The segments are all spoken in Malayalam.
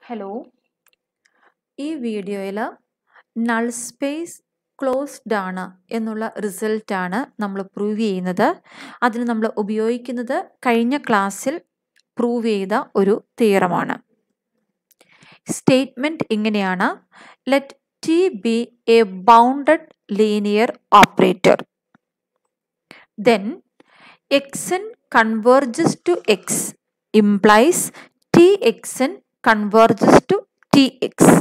ഹലോ ഈ വീഡിയോയിൽ നൾ സ്പേസ് ക്ലോസ്ഡ് ആണ് എന്നുള്ള റിസൾട്ടാണ് നമ്മൾ പ്രൂവ് ചെയ്യുന്നത് അതിന് നമ്മൾ ഉപയോഗിക്കുന്നത് കഴിഞ്ഞ ക്ലാസ്സിൽ പ്രൂവ് ചെയ്ത ഒരു തിയറമാണ് സ്റ്റേറ്റ്മെൻറ്റ് ഇങ്ങനെയാണ് let T be a bounded linear operator then x n converges to x implies T x n converges to T x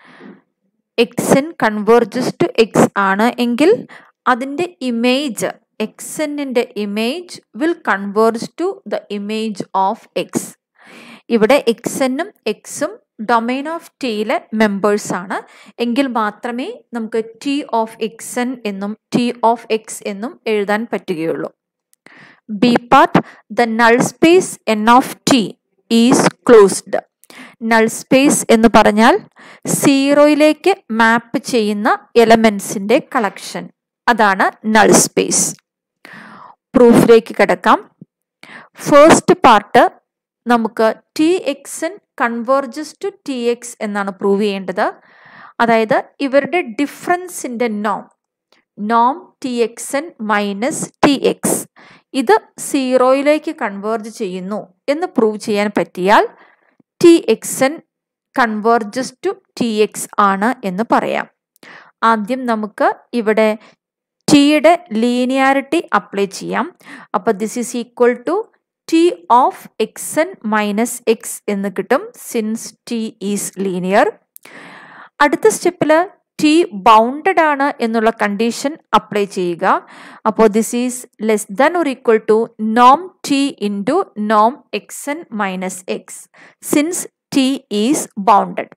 x n converges to x ആണ് എങ്കിൽ അതിൻ്റെ ഇമേജ് എക്സന്നിൻ്റെ image will converge to the image of x ഇവിടെ എക്സനും എക്സും ഡൊമൈൻ ഓഫ് ടിയിലെ മെമ്പേഴ്സ് ആണ് എങ്കിൽ മാത്രമേ നമുക്ക് ടി ഓഫ് എക്സൻ എന്നും ടി ഓഫ് എക്സ് എന്നും എഴുതാൻ പറ്റുകയുള്ളൂ B part the null space N of T is closed null space എന്ന് പറഞ്ഞാൽ സീറോയിലേക്ക് മാപ്പ് ചെയ്യുന്ന എലമെൻസിൻ്റെ കളക്ഷൻ അതാണ് നൾ സ്പേസ് പ്രൂഫിലേക്ക് കിടക്കാം ഫസ്റ്റ് പാർട്ട് നമുക്ക് T x n converges to T X എന്നാണ് പ്രൂവ് ചെയ്യേണ്ടത് അതായത് ഇവരുടെ ഡിഫറൻസിൻ്റെ നോം നോം ടി എക്സൻ മൈനസ് ടി എക്സ് ഇത് സീറോയിലേക്ക് കൺവേർജ് ചെയ്യുന്നു എന്ന് പ്രൂവ് ചെയ്യാൻ പറ്റിയാൽ T x n converges to T X ആണ് എന്ന് പറയാം ആദ്യം നമുക്ക് ഇവിടെ ടിയുടെ ലീനിയാരിറ്റി അപ്ലൈ ചെയ്യാം അപ്പോൾ this is equal to T of x n minus x എന്ന് കിട്ടും സിൻസ് ടി ഈസ് ലീനിയർ അടുത്ത സ്റ്റെപ്പിൽ ടി ബൗണ്ടഡ് ആണ് എന്നുള്ള കണ്ടീഷൻ അപ്ലൈ ചെയ്യുക അപ്പോൾ this is less than or equal to Noam T into Noam എക്സൻ minus X since T is bounded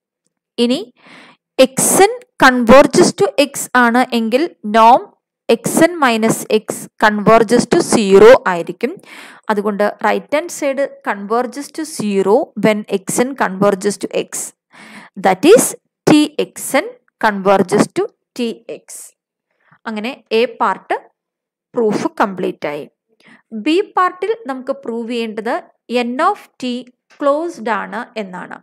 ഇനി എക്സൻ കൺവേർജസ് ടു എക്സ് ആണ് എങ്കിൽ നോം എക്സൻ minus X converges to zero ആയിരിക്കും അതുകൊണ്ട് right hand side converges to zero when എക്സൻ converges to X that is T x n converges to T X അങ്ങനെ എ പാർട്ട് പ്രൂഫ് കംപ്ലീറ്റ് ആയി ബി പാർട്ടിൽ നമുക്ക് പ്രൂവ് ചെയ്യേണ്ടത് എൻ ഓഫ് ടി ക്ലോസ്ഡ് ആണ് എന്നാണ്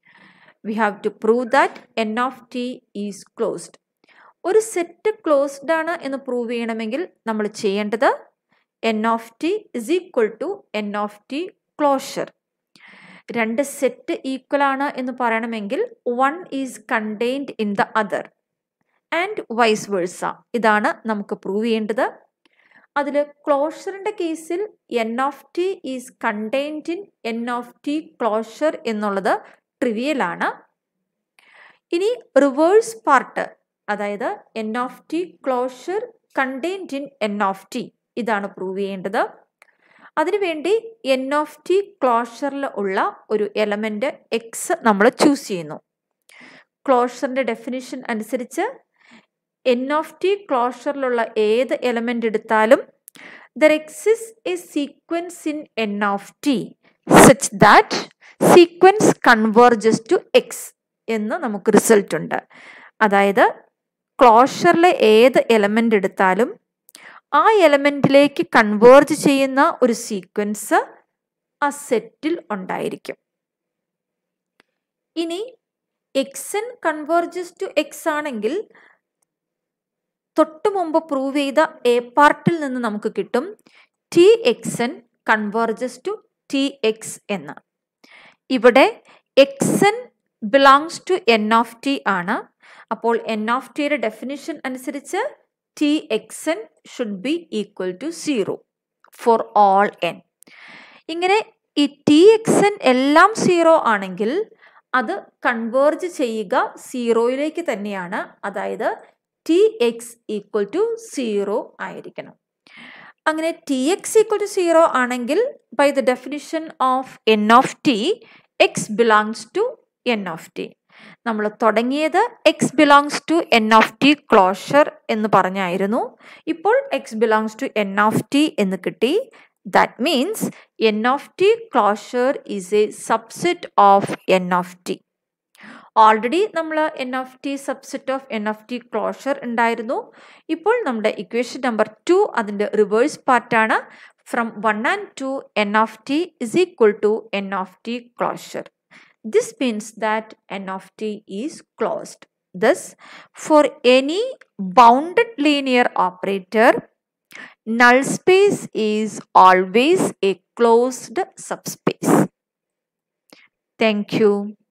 we have to prove that N of T is closed ഒരു സെറ്റ് ക്ലോസ്ഡ് ആണ് എന്ന് പ്രൂവ് ചെയ്യണമെങ്കിൽ നമ്മൾ ചെയ്യേണ്ടത് N of T is equal to N of T closure രണ്ട് സെറ്റ് ഈക്വൽ ആണ് എന്ന് പറയണമെങ്കിൽ one is contained in the other and vice versa ഇതാണ് നമുക്ക് പ്രൂവ് ചെയ്യേണ്ടത് അതിൽ ക്ലോഷറിൻ്റെ കേസിൽ N of T is contained in N of T closure എന്നുള്ളത് ട്രിവിയലാണ് ഇനി റിവേഴ്സ് പാർട്ട് അതായത് N of T closure contained in N of T ഇതാണ് പ്രൂവ് ചെയ്യേണ്ടത് അതിനുവേണ്ടി എൻ ഓഫ് ടി ക്ലോഷറിൽ ഉള്ള ഒരു എലമെൻ്റ് എക്സ് നമ്മൾ ചൂസ് ചെയ്യുന്നു ക്ലോഷറിൻ്റെ ഡെഫിനിഷൻ അനുസരിച്ച് എൻ ഓഫ് ടി ക്ലോഷറിലുള്ള ഏത് എലമെൻ്റ് എടുത്താലും there exists a sequence in N of T such that sequence converges to x എന്ന് നമുക്ക് റിസൾട്ട് ഉണ്ട് അതായത് ക്ലോഷറിലെ ഏത് എലമെൻ്റ് എടുത്താലും ആ എലമെൻറ്റിലേക്ക് കൺവേർജ് ചെയ്യുന്ന ഒരു സീക്വൻസ് ആ സെറ്റിൽ ഉണ്ടായിരിക്കും ഇനി എക്സൻ കൺവേർജസ് ടു എക്സ് ആണെങ്കിൽ തൊട്ടു മുമ്പ് പ്രൂവ് ചെയ്ത എ പാർട്ടിൽ നിന്ന് നമുക്ക് കിട്ടും T x n converges to T x എന്ന് ഇവിടെ x n belongs to N of T ആണ് അപ്പോൾ എൻ ഓഫ് ടിയുടെ ഡെഫിനിഷൻ അനുസരിച്ച് T x n should be equal to zero for all n ഇങ്ങനെ ഈ ടി എക്സൻ എല്ലാം സീറോ ആണെങ്കിൽ അത് കൺവേർജ് ചെയ്യുക സീറോയിലേക്ക് തന്നെയാണ് അതായത് T x equal to zero ആയിരിക്കണം അങ്ങനെ T x equal to zero ആണെങ്കിൽ by the definition of N of T x belongs to N of T നമ്മൾ തുടങ്ങിയത് x belongs to N of T closure എന്ന് പറഞ്ഞായിരുന്നു ഇപ്പോൾ x belongs to N of T എന്ന് കിട്ടി that means N of T closure is a subset of N of T already നമ്മൾ N of T subset of N of T closure ഉണ്ടായിരുന്നു ഇപ്പോൾ നമ്മുടെ ഇക്വേഷൻ നമ്പർ ടു അതിൻ്റെ റിവേഴ്സ് പാർട്ടാണ് from one and two N of T is equal to N of T closure This means that n of t is closed. Thus, for any bounded linear operator, null space is always a closed subspace. Thank you.